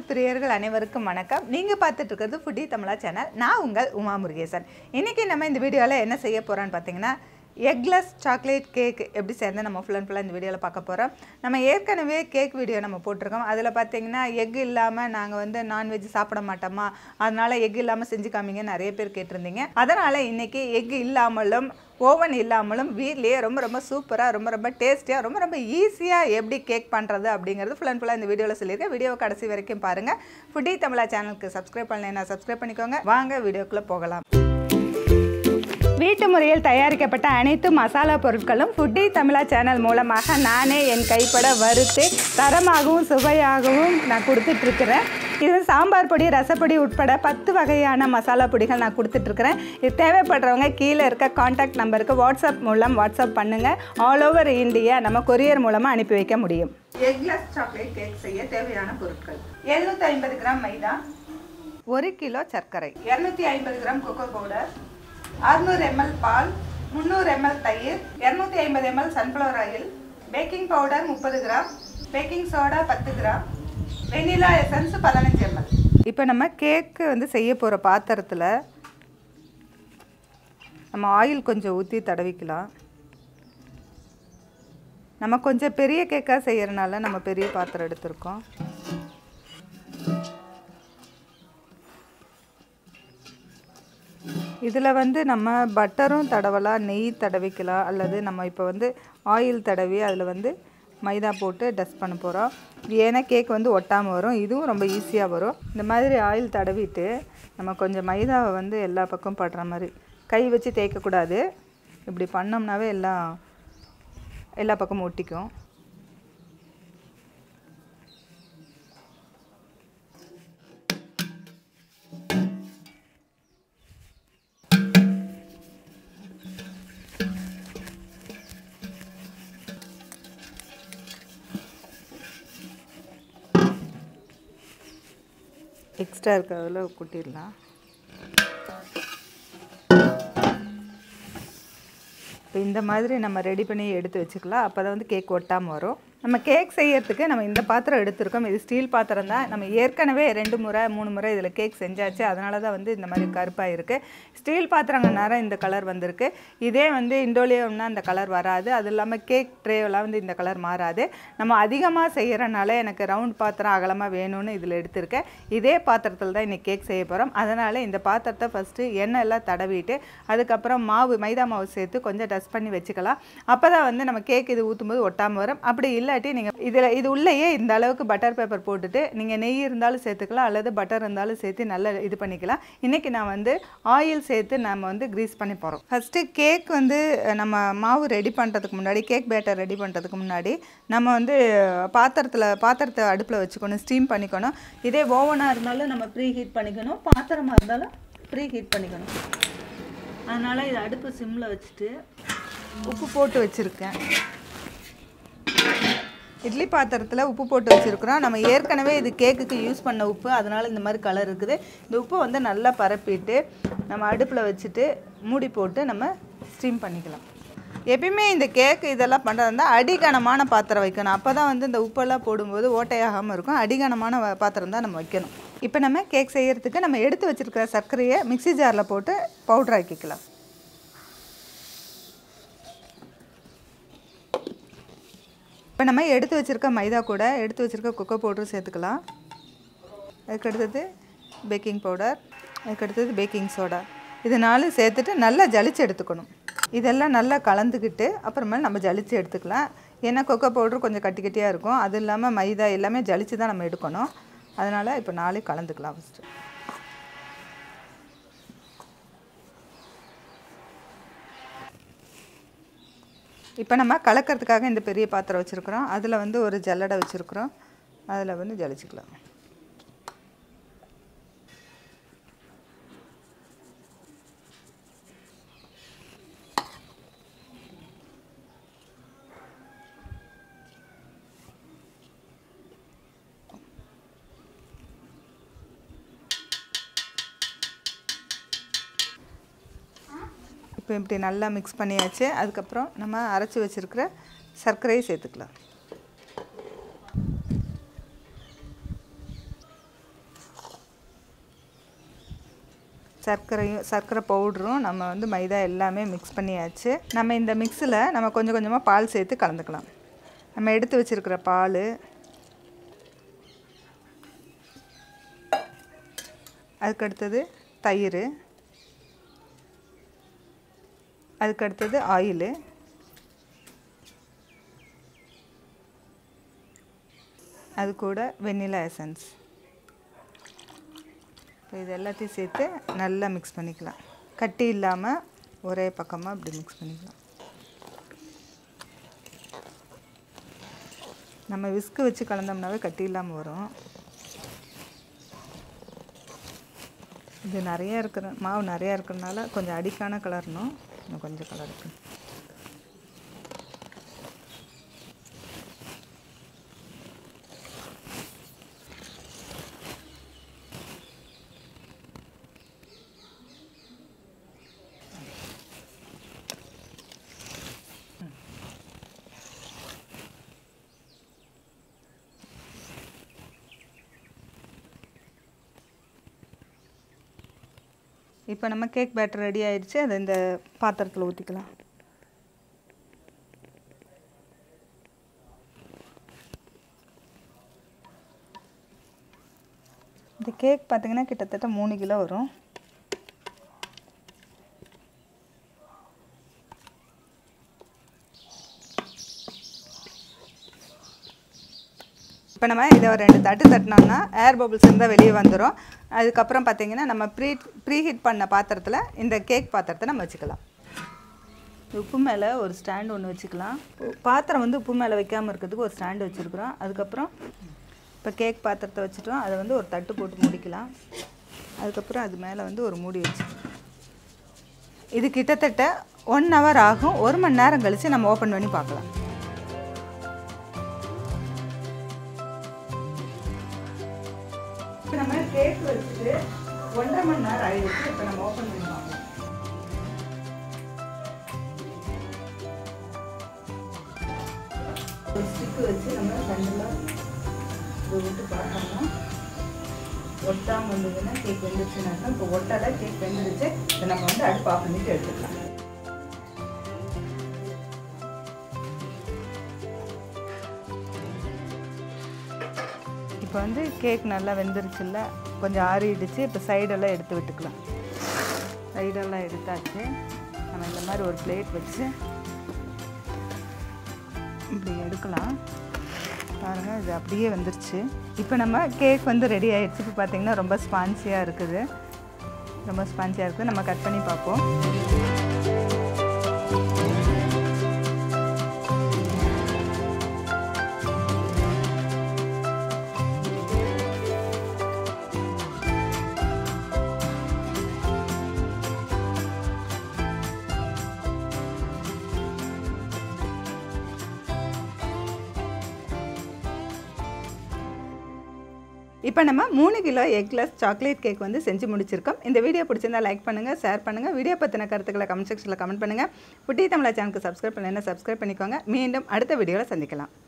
பிரியர்கள் அனைவருக்கும் வணக்கம் நீங்கள் பார்த்துட்டு இருக்கிறது ஃபுட்டி தமிழா சேனல் நான் உங்கள் உமா முருகேசன் இன்றைக்கி நம்ம இந்த வீடியோவில் என்ன செய்ய போகிறோன்னு பார்த்தீங்கன்னா எக்லெஸ் சாக்லேட் கேக் எப்படி சேர்ந்து நம்ம ஃபுல் அண்ட் ஃபுல்லாக இந்த வீடியோவில் பார்க்க போகிறோம் நம்ம ஏற்கனவே கேக் வீடியோ நம்ம போட்டிருக்கோம் அதில் பார்த்தீங்கன்னா எக் இல்லாமல் நாங்கள் வந்து நான்வெஜ் சாப்பிட மாட்டோமா அதனால் எக் இல்லாமல் செஞ்சு காமிங்க நிறைய பேர் கேட்டிருந்தீங்க அதனால் இன்றைக்கி எக் இல்லாமலும் ஓவன் இல்லாமலும் வீட்லேயே ரொம்ப ரொம்ப சூப்பராக ரொம்ப ரொம்ப டேஸ்டியாக ரொம்ப ரொம்ப ஈஸியாக எப்படி கேக் பண்ணுறது அப்படிங்கிறது ஃபுல் அண்ட் ஃபுல்லாக இந்த வீடியோவில் சொல்லியிருக்கேன் வீடியோ கடைசி வரைக்கும் பாருங்கள் ஃபுட்டி தமிழா சேனலுக்கு சப்ஸ்கிரைப் பண்ணலைன்னா சப்ஸ்கிரைப் பண்ணிக்கோங்க வாங்க வீடியோக்குள்ளே போகலாம் வீட்டு முறையில் தயாரிக்கப்பட்ட அனைத்து மசாலா பொருட்களும் ஃபுட்டி தமிழா சேனல் மூலமாக நானே என் கைப்பட வறுத்து தரமாகவும் சுவையாகவும் நான் கொடுத்துட்ருக்கிறேன் இது சாம்பார் பொடி ரசப்பொடி உட்பட பத்து வகையான மசாலா பொடிகள் நான் கொடுத்துட்ருக்கிறேன் இது தேவைப்படுறவங்க கீழே இருக்க காண்டாக்ட் நம்பருக்கு வாட்ஸ்அப் மூலம் வாட்ஸ்அப் பண்ணுங்கள் ஆல் ஓவர் இந்தியா நம்ம கொரியர் மூலமாக அனுப்பி வைக்க முடியும் எக்லெஸ் சாக்லேட் கேக் செய்ய தேவையான பொருட்கள் எழுநூற்றி ஐம்பது கிராம் மைதா ஒரு கிலோ சர்க்கரை இரநூத்தி ஐம்பது கிராம் கொக்கோ பவுடர் அறுநூறு எம்எல் பால் முந்நூறு எம்எல் தயிர் இரநூத்தி ஐம்பது ML sunflower oil baking powder முப்பது கிராம் பேக்கிங் சோடா பத்து கிராம் வெனிலா எசன்ஸ் பதினஞ்சு எம்எல் இப்போ நம்ம கேக்கு வந்து செய்ய போகிற பாத்திரத்தில் நம்ம ஆயில் கொஞ்சம் ஊற்றி தடவிக்கலாம் நம்ம கொஞ்சம் பெரிய கேக்காக செய்யறனால நம்ம பெரிய பாத்திரம் எடுத்திருக்கோம் இதில் வந்து நம்ம பட்டரும் தடவலாம் நெய் தடவிக்கலாம் அல்லது நம்ம இப்போ வந்து ஆயில் தடவி அதில் வந்து மைதா போட்டு டஸ்ட் பண்ண போகிறோம் ஏன்னா கேக் வந்து ஒட்டாமல் வரும் இதுவும் ரொம்ப ஈஸியாக வரும் இந்த மாதிரி ஆயில் தடவிட்டு நம்ம கொஞ்சம் மைதாவை வந்து எல்லா பக்கம் படுற மாதிரி கை வச்சு தேய்க்கக்கூடாது இப்படி பண்ணோம்னாவே எல்லாம் எல்லா பக்கமும் ஒட்டிக்கும் எக்ஸ்ட்ரா இருக்கிறதுல கொட்டிடலாம் இப்போ இந்த மாதிரி நம்ம ரெடி பண்ணி எடுத்து வச்சுக்கலாம் அப்போ தான் வந்து கேக் ஒட்டாமல் வரும் நம்ம கேக் செய்யறதுக்கு நம்ம இந்த பாத்திரம் எடுத்திருக்கோம் இது ஸ்டீல் பாத்திரம் தான் நம்ம ஏற்கனவே ரெண்டு முறை மூணு முறை இதில் கேக் செஞ்சாச்சு அதனால தான் வந்து இந்த மாதிரி கருப்பாக இருக்குது ஸ்டீல் பாத்திரங்கனால இந்த கலர் வந்திருக்கு இதே வந்து இண்டோலியம்னா இந்த கலர் வராது அது இல்லாமல் கேக் ட்ரேவெல்லாம் வந்து இந்த கலர் மாறாது நம்ம அதிகமாக செய்கிறனால எனக்கு ரவுண்ட் பாத்திரம் அகலமாக வேணும்னு இதில் எடுத்திருக்கேன் இதே பாத்திரத்தில் தான் இன்றைக்கி கேக் செய்ய போகிறோம் அதனால் இந்த பாத்திரத்தை ஃபஸ்ட்டு எண்ணெய் எல்லாம் தடவிட்டு அதுக்கப்புறம் மாவு மைதா மாவு சேர்த்து கொஞ்சம் டஸ்ட் பண்ணி வச்சுக்கலாம் அப்போ தான் வந்து நம்ம கேக் இது ஊற்றும்போது ஒட்டாமல் வரும் அப்படி இல்லாட்டி நீங்கள் இதில் இது உள்ளேயே இந்த அளவுக்கு பட்டர் பேப்பர் போட்டுட்டு நீங்கள் நெய் இருந்தாலும் சேர்த்துக்கலாம் அல்லது பட்டர் இருந்தாலும் சேர்த்து நல்லா இது பண்ணிக்கலாம் இன்றைக்கி நான் வந்து ஆயில் சேர்த்து நம்ம வந்து க்ரீஸ் பண்ணி போகிறோம் ஃபஸ்ட்டு கேக் வந்து நம்ம மாவு ரெடி பண்ணுறதுக்கு முன்னாடி கேக் பேட்டர் ரெடி பண்ணுறதுக்கு முன்னாடி நம்ம வந்து பாத்திரத்தில் பாத்திரத்தை அடுப்பில் வச்சுக்கணும் ஸ்டீம் பண்ணிக்கணும் இதே ஓவனாக இருந்தாலும் நம்ம ப்ரீ ஹீட் பண்ணிக்கணும் பாத்திரமாக இருந்தாலும் ப்ரீ ஹீட் பண்ணிக்கணும் அதனால் இது அடுப்பு சிம்மில் வச்சுட்டு உப்பு போட்டு வச்சுருக்கேன் இட்லி பாத்திரத்தில் உப்பு போட்டு வச்சுருக்குறோம் நம்ம ஏற்கனவே இது கேக்குக்கு யூஸ் பண்ண உப்பு அதனால் இந்த மாதிரி கலர் இருக்குது இந்த உப்பை வந்து நல்லா பரப்பிட்டு நம்ம அடுப்பில் வச்சுட்டு மூடி போட்டு நம்ம ஸ்டீம் பண்ணிக்கலாம் எப்பயுமே இந்த கேக்கு இதெல்லாம் பண்ணுறதா இருந்தால் அடிகனமான பாத்திரம் வைக்கணும் அப்போ தான் வந்து இந்த உப்பெல்லாம் போடும்போது ஓட்டையாகாமல் இருக்கும் அடிகனமான வ- பாத்திரம் தான் நம்ம வைக்கணும் இப்போ நம்ம கேக் செய்யறதுக்கு நம்ம எடுத்து வச்சுருக்கிற சர்க்கரையை மிக்ஸி ஜாரில் போட்டு பவுடர் ஆக்கிக்கலாம் இப்போ நம்ம எடுத்து வச்சுருக்க மைதா கூட எடுத்து வச்சுருக்க கொக்கோ பவுடர் சேர்த்துக்கலாம் அதுக்கு அடுத்தது பேக்கிங் பவுடர் அதுக்கு அடுத்தது பேக்கிங் சோடா இது நாலும் சேர்த்துட்டு நல்லா ஜலிச்சு எடுத்துக்கணும் இதெல்லாம் நல்லா கலந்துக்கிட்டு அப்புறமேல நம்ம ஜலிச்சு எடுத்துக்கலாம் ஏன்னா கொக்கோ பவுடர் கொஞ்சம் கட்டி கட்டியாக இருக்கும் அது இல்லாமல் மைதா எல்லாமே ஜலிச்சு தான் நம்ம எடுக்கணும் அதனால் இப்போ நாளே கலந்துக்கலாம் ஃபஸ்ட்டு இப்போ நம்ம கலக்கிறதுக்காக இந்த பெரிய பாத்திரம் வச்சுருக்குறோம் அதில் வந்து ஒரு ஜல்லடை வச்சுருக்குறோம் அதில் வந்து ஜலிச்சுக்கலாம் இப்போ இப்படி நல்லா மிக்ஸ் பண்ணியாச்சு அதுக்கப்புறம் நம்ம அரைச்சி வச்சுருக்கிற சர்க்கரையை சேர்த்துக்கலாம் சர்க்கரையும் சர்க்கரை பவுடரும் நம்ம வந்து மைதா எல்லாமே மிக்ஸ் பண்ணியாச்சு நம்ம இந்த மிக்ஸில் நம்ம கொஞ்சம் கொஞ்சமாக பால் சேர்த்து கலந்துக்கலாம் நம்ம எடுத்து வச்சுருக்கிற பால் அதுக்கு அடுத்தது தயிர் அதுக்கு அடுத்தது ஆயிலு அது கூட வெண்ணிலா எசன்ஸ் இப்போ இது எல்லாத்தையும் சேர்த்து நல்லா மிக்ஸ் பண்ணிக்கலாம் கட்டி இல்லாமல் ஒரே பக்கமாக இப்படி மிக்ஸ் பண்ணிக்கலாம் நம்ம விஸ்கு வச்சு கலந்தோம்னாவே கட்டி இல்லாமல் வரும் இது நிறையா இருக்கிற மாவு நிறையா இருக்கிறதுனால கொஞ்சம் அடிக்கான கலரணும் இன்னும் கொஞ்சம் கலர் இருக்கு இப்போ நம்ம கேக் பேட்டர் ரெடி ஆயிடுச்சு அதை இந்த பாத்திரத்தில் ஊற்றிக்கலாம் இந்த கேக் பார்த்தீங்கன்னா கிட்டத்தட்ட மூணு கிலோ வரும் இப்போ நம்ம இதை ஒரு ரெண்டு தட்டு தட்டினோம்னா ஏர் பபிள்ஸ் இருந்தால் வெளியே வந்துடும் அதுக்கப்புறம் பார்த்தீங்கன்னா நம்ம ப்ரீ ப்ரீ ஹீட் பண்ண பாத்திரத்தில் இந்த கேக் பாத்திரத்தை நம்ம வச்சுக்கலாம் உப்பு மேலே ஒரு ஸ்டாண்ட் ஒன்று வச்சுக்கலாம் பாத்திரம் வந்து உப்பு மேலே வைக்காமல் இருக்கிறதுக்கு ஒரு ஸ்டாண்டு வச்சுருக்குறோம் அதுக்கப்புறம் இப்போ கேக் பாத்திரத்தை வச்சுட்டோம் அதை வந்து ஒரு தட்டு போட்டு முடிக்கலாம் அதுக்கப்புறம் அது மேலே வந்து ஒரு மூடி வச்சு இது கிட்டத்தட்ட ஒன் ஹவர் ஆகும் ஒரு மணி நேரம் கழித்து நம்ம ஓப்பன் பண்ணி பார்க்கலாம் இப்போ நம்ம கேக் வச்சுட்டு ஒன்றரை மணி நேரம் ஆயிடுச்சு இப்போ நம்ம ஓப்பன் பண்ணி பார்க்கலாம் ஒரு ஸ்டிக்கு வச்சு நம்ம ரெண்டில் இது விட்டு பார்த்தோம்னா ஒட்டாமல் வந்ததுன்னா கேக் வெந்துருச்சுனாக்கா இப்போ ஒட்டாத கேக் வெந்துருச்சு இதை நம்ம வந்து அடுப்பு ஆஃப் பண்ணிட்டு எடுத்துக்கலாம் இப்போ வந்து கேக் நல்லா வெந்துருச்சுல்ல கொஞ்சம் ஆறிடுச்சு இப்போ சைடெல்லாம் எடுத்து விட்டுக்கலாம் சைடெல்லாம் எடுத்தாச்சு நம்ம இந்த மாதிரி ஒரு பிளேட் வச்சு இப்படி எடுக்கலாம் பாருங்கள் இது அப்படியே வந்துருச்சு இப்போ நம்ம கேக் வந்து ரெடி ஆயிடுச்சு இப்போ பார்த்தீங்கன்னா ரொம்ப ஸ்பான்சியாக இருக்குது ரொம்ப ஸ்பான்சியாக இருக்குது நம்ம கட் பண்ணி பார்ப்போம் இப்போ நம்ம மூணு கிலோ எக்லெஸ் சாக்லேட் கேக் வந்து செஞ்சு முடிச்சிருக்கோம் இந்த வீடியோ பிடிச்சிருந்தா லைக் பண்ணுங்கள் ஷேர் பண்ணுங்கள் வீடியோ பற்றின கருத்துக்களை கமெண்ட் செக்ஷனில் கமெண்ட் பண்ணுங்கள் புட்டி தமிழா சேனலுக்கு சப்ஸ்கிரைப் பண்ணலைன்னா சப்ஸ்கிரைப் பண்ணிக்கோங்க மீண்டும் அடுத்த வீடியோவில் சந்திக்கலாம்